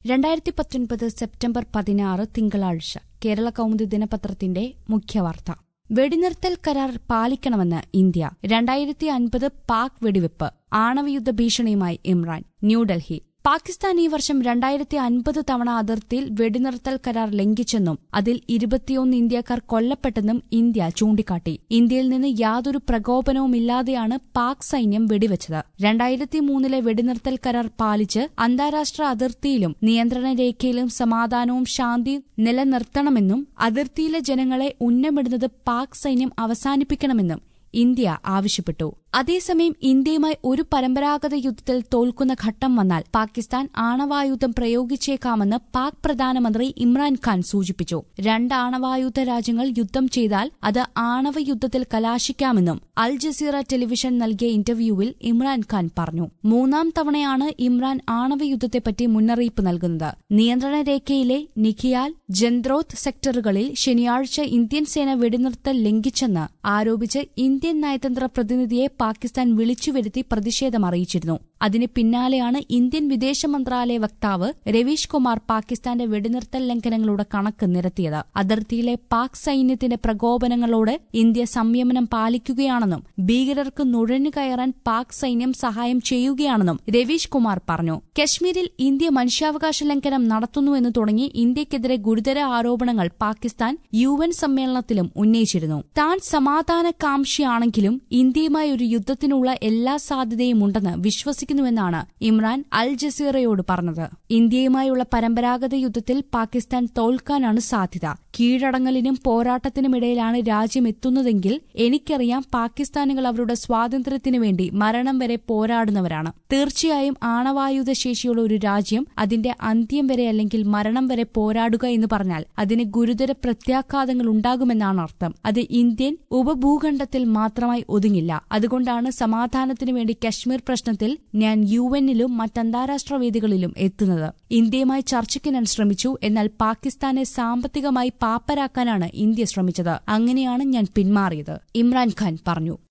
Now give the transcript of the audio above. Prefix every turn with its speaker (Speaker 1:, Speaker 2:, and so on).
Speaker 1: രണ്ടായിരത്തി പത്തൊൻപത് സെപ്റ്റംബർ പതിനാറ് തിങ്കളാഴ്ച കേരള കൗമുദി ദിനപത്രത്തിന്റെ മുഖ്യവാർത്ത വെടിനിർത്തൽ കരാർ പാലിക്കണമെന്ന് ഇന്ത്യ രണ്ടായിരത്തി അൻപത് പാക് വെടിവെപ്പ് ആണവയുദ്ധ ഭീഷണിയുമായി ഇമ്രാൻ ന്യൂഡൽഹി പാകിസ്ഥാൻ ഈ വർഷം രണ്ടായിരത്തി അൻപത് തവണ അതിർത്തിയിൽ വെടിനിർത്തൽ കരാർ ലംഘിച്ചെന്നും അതിൽ ഇരുപത്തിയൊന്ന് ഇന്ത്യക്കാർ കൊല്ലപ്പെട്ടെന്നും ഇന്ത്യ ചൂണ്ടിക്കാട്ടി ഇന്ത്യയിൽ നിന്ന് യാതൊരു പ്രകോപനവുമില്ലാതെയാണ് പാക് സൈന്യം വെടിവെച്ചത് രണ്ടായിരത്തി മൂന്നിലെ വെടിനിർത്തൽ കരാർ പാലിച്ച് അന്താരാഷ്ട്ര അതിർത്തിയിലും നിയന്ത്രണ രേഖയിലും സമാധാനവും ശാന്തിയും നിലനിർത്തണമെന്നും അതിർത്തിയിലെ ജനങ്ങളെ ഉന്നമിടുന്നത് പാക് സൈന്യം അവസാനിപ്പിക്കണമെന്നും ഇന്ത്യ ആവശ്യപ്പെട്ടു അതേസമയം ഇന്ത്യയുമായി ഒരു പരമ്പരാഗത യുദ്ധത്തിൽ തോൽക്കുന്ന ഘട്ടം വന്നാൽ പാകിസ്ഥാൻ ആണവായുധം പ്രയോഗിച്ചേക്കാമെന്ന് പാക് പ്രധാനമന്ത്രി ഇമ്രാൻഖാൻ സൂചിപ്പിച്ചു രണ്ട് ആണവായുധ രാജ്യങ്ങൾ യുദ്ധം ചെയ്താൽ അത് ആണവ യുദ്ധത്തിൽ കലാശിക്കാമെന്നും അൽ ജസീറ ടെലിവിഷൻ നൽകിയ ഇന്റർവ്യൂവിൽ ഇമ്രാൻഖാൻ പറഞ്ഞു മൂന്നാം തവണയാണ് ഇമ്രാൻ ആണവ യുദ്ധത്തെപ്പറ്റി മുന്നറിയിപ്പ് നൽകുന്നത് നിയന്ത്രണ രേഖയിലെ നിഖിയാൽ ജന്ത്രോത്ത് സെക്ടറുകളിൽ ശനിയാഴ്ച ഇന്ത്യൻ സേന വെടിനിർത്തൽ ലംഘിച്ചെന്ന് ആരോപിച്ച് ഇന്ത്യൻ നയതന്ത്ര പ്രതിനിധിയെ പാകിസ്ഥാൻ വിളിച്ചുവരുത്തി പ്രതിഷേധം അറിയിച്ചിരുന്നു അതിന് പിന്നാലെയാണ് ഇന്ത്യൻ വിദേശ മന്ത്രാലയ വക്താവ് രവീഷ് കുമാർ പാകിസ്ഥാന്റെ വെടിനിർത്തൽ ലംഘനങ്ങളുടെ കണക്ക് നിരത്തിയത് അതിർത്തിയിലെ പാക് സൈന്യത്തിന്റെ പ്രകോപനങ്ങളോട് ഇന്ത്യ സംയമനം പാലിക്കുകയാണെന്നും ഭീകരർക്ക് നുഴഞ്ഞുകയറാൻ പാക് സൈന്യം സഹായം ചെയ്യുകയാണെന്നും രവീഷ് കുമാർ പറഞ്ഞു കശ്മീരിൽ ഇന്ത്യ മനുഷ്യാവകാശ ലംഘനം നടത്തുന്നുവെന്ന് തുടങ്ങി ഇന്ത്യക്കെതിരെ ഗുരുതര ആരോപണങ്ങൾ പാകിസ്ഥാൻ യു എൻ സമ്മേളനത്തിലും ഉന്നയിച്ചിരുന്നു താൻ സമാധാനകാംക്ഷിയാണെങ്കിലും ഇന്ത്യയുമായി ഒരു യുദ്ധത്തിനുള്ള എല്ലാ സാധ്യതയും ഉണ്ടെന്ന് വിശ്വസിക്കുന്നുവെന്നാണ് ഇമ്രാൻ അൽ ജസീറയോട് പറഞ്ഞത് ഇന്ത്യയുമായുള്ള പരമ്പരാഗത യുദ്ധത്തിൽ പാകിസ്ഥാൻ തോൽക്കാനാണ് സാധ്യത കീഴടങ്ങലിനും പോരാട്ടത്തിനുമിടയിലാണ് രാജ്യം എത്തുന്നതെങ്കിൽ എനിക്കറിയാം പാകിസ്ഥാനികൾ അവരുടെ സ്വാതന്ത്ര്യത്തിനു വേണ്ടി മരണം വരെ പോരാടുന്നവരാണ് തീർച്ചയായും ആണവായുധ ശേഷിയുള്ള ഒരു രാജ്യം അതിന്റെ അന്ത്യം വരെ അല്ലെങ്കിൽ മരണം വരെ പോരാടുക എന്ന് പറഞ്ഞാൽ അതിന് ഗുരുതര പ്രത്യാഘാതങ്ങൾ ഉണ്ടാകുമെന്നാണ് അർത്ഥം അത് ഇന്ത്യൻ ഉപഭൂഖണ്ഡത്തിൽ മാത്രമായി ഒതുങ്ങില്ല അതുകൊണ്ടാണ് സമാധാനത്തിനു വേണ്ടി കശ്മീർ പ്രശ്നത്തിൽ ഞാൻ യു എന്നിലും മറ്റന്താരാഷ്ട്ര വേദികളിലും എത്തുന്നത് ഇന്ത്യയുമായി ചർച്ചയ്ക്ക് ഞാൻ ശ്രമിച്ചു എന്നാൽ പാകിസ്ഥാനെ സാമ്പത്തികമായി പാപ്പരാക്കാനാണ് ഇന്ത്യ ശ്രമിച്ചത് അങ്ങനെയാണ് ഞാൻ പിന്മാറിയത് ഇമ്രാൻഖാൻ പറഞ്ഞു